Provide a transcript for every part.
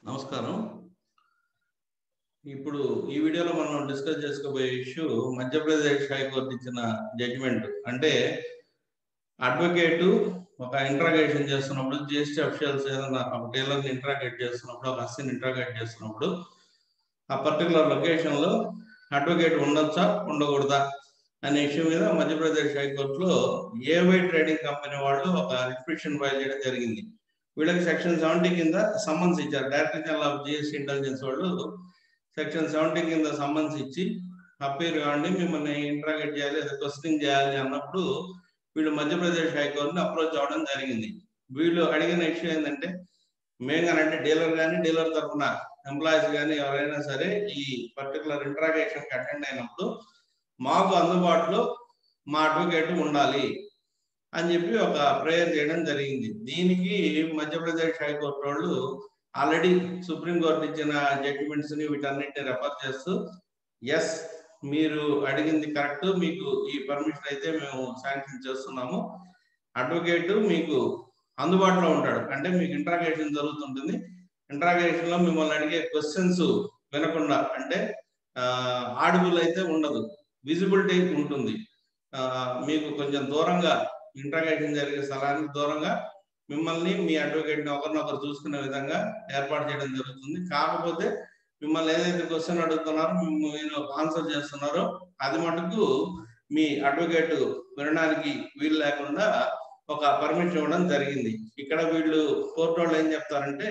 నమస్కారం ఇప్పుడు ఈ వీడియోలో మనం డిస్కస్ చేసుకోబోయే ఇష్యూ మధ్యప్రదేశ్ హైకోర్టు ఇచ్చిన జడ్జిమెంట్ అంటే అడ్వకేట్ ఒక ఇంట్రాగేషన్ చేస్తున్నప్పుడు జిఎస్టీ అఫిషియల్స్ ఏదైనా ఒక డీలర్ని ఇంట్రాగేట్ చేస్తున్నప్పుడు ఒక అస్సిని ఇంట్రాగేట్ చేస్తున్నప్పుడు ఆ పర్టికులర్ లొకేషన్ లో అడ్వకేట్ ఉండొచ్చా ఉండకూడదా అనే ఇష్యూ మీద మధ్యప్రదేశ్ హైకోర్టులో ఏవై ట్రేడింగ్ కంపెనీ వాళ్ళు ఒక రిపిటిషన్ ఫైల్ చేయడం జరిగింది వీళ్ళకి సెక్షన్ సెవెంటీ కింద సమ్మన్స్ ఇచ్చారు director general of GST intelligence వాళ్ళు సెక్షన్ సెవెంటీ కింద సమ్మన్స్ ఇచ్చి అప్పీర్ కావండి మిమ్మల్ని ఇంట్రాగేట్ చేయాలి లేదా క్వశ్చనింగ్ చేయాలి అన్నప్పుడు వీళ్ళు మధ్యప్రదేశ్ హైకోర్టుని అప్రోచ్ అవ్వడం జరిగింది వీళ్ళు అడిగిన ఇష్యూ ఏంటంటే మేము అంటే డీలర్ కానీ డీలర్ తరఫున ఎంప్లాయీస్ కానీ ఎవరైనా సరే ఈ పర్టికులర్ ఇంట్రాగేషన్ కి అటెండ్ అయినప్పుడు మాకు అందుబాటులో మా అడ్వకేట్ ఉండాలి అని చెప్పి ఒక ప్రేయర్ చేయడం జరిగింది దీనికి మధ్యప్రదేశ్ హైకోర్టు వాళ్ళు ఆల్రెడీ సుప్రీంకోర్టు ఇచ్చిన జడ్జిమెంట్స్ ని వీటన్నిటిని రెఫర్ చేస్తూ ఎస్ మీరు అడిగింది కరెక్ట్ మీకు ఈ పర్మిషన్ అయితే మేము శాంక్షన్ చేస్తున్నాము అడ్వకేట్ మీకు అందుబాటులో ఉంటాడు అంటే మీకు ఇంట్రాగేషన్ జరుగుతుంటుంది ఇంట్రాగేషన్ లో మిమ్మల్ని అడిగే క్వశ్చన్స్ వినకుండా అంటే ఆడిబుల్ అయితే ఉండదు విజిబిలిటీ ఉంటుంది మీకు కొంచెం దూరంగా ఇంట్రాగేషన్ జరిగే స్థలానికి దూరంగా మిమ్మల్ని మీ అడ్వకేట్ని ఒకరినొకరు చూసుకునే విధంగా ఏర్పాటు చేయడం జరుగుతుంది కాకపోతే మిమ్మల్ని ఏదైతే క్వశ్చన్ అడుగుతున్నారో మీరు ఆన్సర్ చేస్తున్నారో అది మటుకు మీ అడ్వకేట్ వినడానికి వీలు లేకుండా ఒక పర్మిషన్ ఇవ్వడం జరిగింది ఇక్కడ వీళ్ళు కోర్టు వాళ్ళు ఏం చెప్తారంటే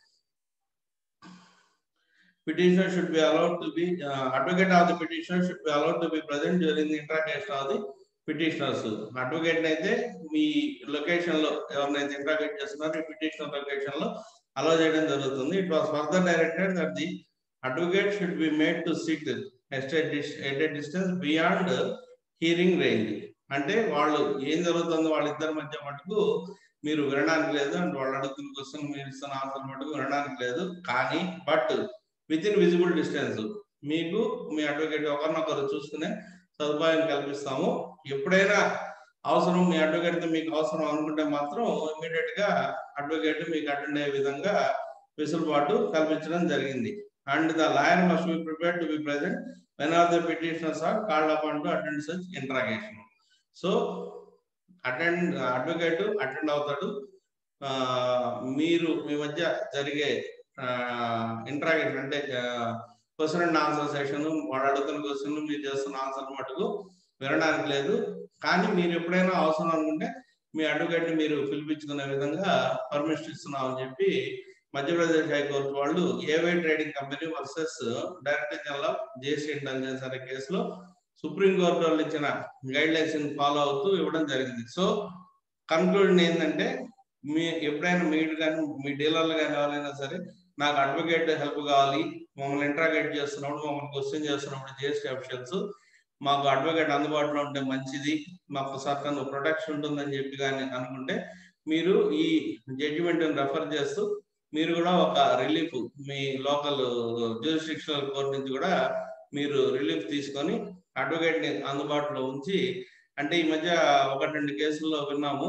petitioner should be allowed to be uh, advocate of the petitioner should be allowed to be present during the interrogation of the petitioners advocate అయితే మీ లొకేషన్ లో ఎవరినైతే ఇంట్రాగేట్ చేస్తున్నారో ఈ పిటిషనర్ లొకేషన్ లో అలో చేయడం జరుగుతుంది it was further directed that the advocate should be made to sit at distance beyond hearing range అంటే వాళ్ళు ఏం జరుగుతుందో వాళ్ళిద్దరి మధ్య మటుకు మీరు వినడానికి లేదు అంటే వాళ్ళు అడుగుతున్న క్వశ్చన్ మీరు ఇస్తున్న ఆన్సర్ మటుకు వినడానికి లేదు కానీ but within visible distance మీకు మీ అడ్వకేట్ ఒకరినొకరు చూసుకునే సదుపాయం కల్పిస్తాము ఎప్పుడైనా అవసరం మీ అడ్వకేట్ మీకు అవసరం అనుకుంటే మాత్రం ఇమీడియట్ గా అడ్వకేట్ మీకు అటెండ్ అయ్యే విధంగా వెసులుబాటు కల్పించడం జరిగింది and the lawyer must be prepare to be present when are the petitioners are called upon to attend such interrogation so attend advocate attend అవుతాడు మీరు మీ మధ్య జరిగే ఇంట్రాగేషన్ అంటే క్వశ్చన్ అండ్ ఆన్సర్ సెషన్ వాడు అడుగుతున్న క్వశ్చన్ మీరు చేస్తున్న ఆన్సర్ మటుకు వినడానికి లేదు కానీ మీరు ఎప్పుడైనా అవసరం అనుకుంటే మీ అడ్వకేట్ ని మీరు పిలిపించుకునే విధంగా పర్మిషన్ ఇస్తున్నాం అని చెప్పి మధ్యప్రదేశ్ హైకోర్టు వాళ్ళు AY trading company versus director general of GST intelligence అనే కేసులో సుప్రీంకోర్టు వాళ్ళు ఇచ్చిన గైడ్ లైన్స్ ఫాలో అవుతూ ఇవ్వడం జరిగింది సో కన్క్లూజన్ ఏంటంటే మీ ఎప్పుడైనా మీరు కానీ మీ డీలర్లు కానీ ఎవరైనా సరే నాకు అడ్వకేట్ హెల్ప్ కావాలి మమ్మల్ని ఇంట్రాగేట్ చేస్తున్నప్పుడు మమ్మల్ని క్వశ్చన్ చేస్తున్నప్పుడు జిఎస్టీ అఫిషియల్స్ మాకు అడ్వకేట్ అందుబాటులో ఉంటే మంచిది మాకు సర్టన్ ప్రొటెక్షన్ ఉంటుందని చెప్పి కానీ అనుకుంటే మీరు ఈ జడ్జిమెంట్ రెఫర్ చేస్తూ మీరు కూడా ఒక రిలీఫ్ మీ లోకల్ జ్యూరిస్టిక్షనల్ కోర్ట్ నుంచి కూడా మీరు రిలీఫ్ తీసుకొని అడ్వకేట్ ని అందుబాటులో ఉంచి అంటే ఈ మధ్య ఒకటి రెండు కేసుల్లో విన్నాము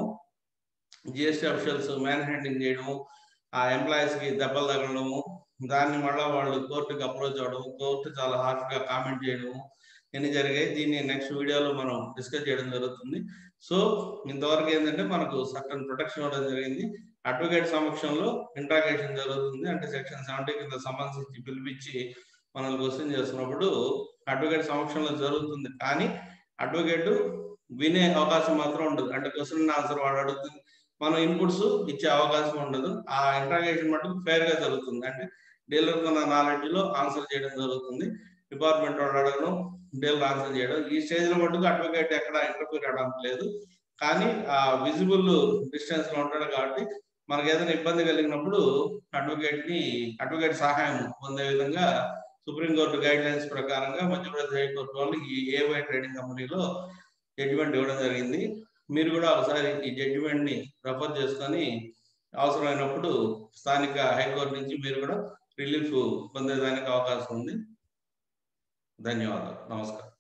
జిఎస్టీ అఫిషియల్స్ మ్యాన్ హ్యాండింగ్ చేయడము ఆ ఎంప్లాయీస్ కి దెబ్బలు తగలడము దాన్ని మళ్ళా వాళ్ళు కోర్టుకి అప్రోచ్ అవ్వడం కోర్టు చాలా హార్ష్ గా కామెంట్ చేయడము ఎన్ని జరిగాయి దీన్ని నెక్స్ట్ వీడియోలో మనం డిస్కస్ చేయడం జరుగుతుంది సో ఇంతవరకు ఏంటంటే మనకు సర్టన్ ప్రొటెక్షన్ ఇవ్వడం జరిగింది అడ్వకేట్ సమక్షంలో ఇంట్రాగేషన్ జరుగుతుంది అంటే సెక్షన్ సెవెంటీ కింద సంబంధించి పిలిపించి మనల్ని క్వశ్చన్ చేస్తున్నప్పుడు అడ్వకేట్ సమక్షంలో జరుగుతుంది కానీ అడ్వకేట్ వినే అవకాశం మాత్రం ఉండదు అంటే క్వశ్చన్ ఆన్సర్ వాడు అడుగుతుంది మనం ఇన్పుట్స్ ఇచ్చే అవకాశం ఉండదు ఆ ఇంట్రాగేషన్ మటుకు ఫేర్ గా జరుగుతుంది అంటే డీలర్ ఉన్న నాలెడ్జ్ లో ఆన్సర్ చేయడం జరుగుతుంది డిపార్ట్మెంట్ వాళ్ళు అడగడం డీలర్ ఆన్సర్ చేయడం ఈ స్టేజ్ లో మటుకు అడ్వకేట్ ఎక్కడ ఇంటర్ఫీర్ అవడానికి లేదు కానీ ఆ విజిబుల్ డిస్టెన్స్ లో ఉంటాడు కాబట్టి మనకు ఏదైనా ఇబ్బంది కలిగినప్పుడు అడ్వకేట్ ని అడ్వకేట్ సహాయం పొందే విధంగా సుప్రీంకోర్టు గైడ్ లైన్స్ ప్రకారంగా మధ్యప్రదేశ్ హైకోర్టు వాళ్ళు ఈ ఏవై ట్రేడింగ్ కంపెనీలో జడ్జిమెంట్ ఇవ్వడం జరిగింది మీరు కూడా ఒకసారి ఈ జడ్జిమెంట్ ని రెఫర్ చేసుకొని అవసరమైనప్పుడు స్థానిక హైకోర్టు నుంచి మీరు కూడా రిలీఫ్ పొందేదానికి అవకాశం ఉంది ధన్యవాదాలు నమస్కారం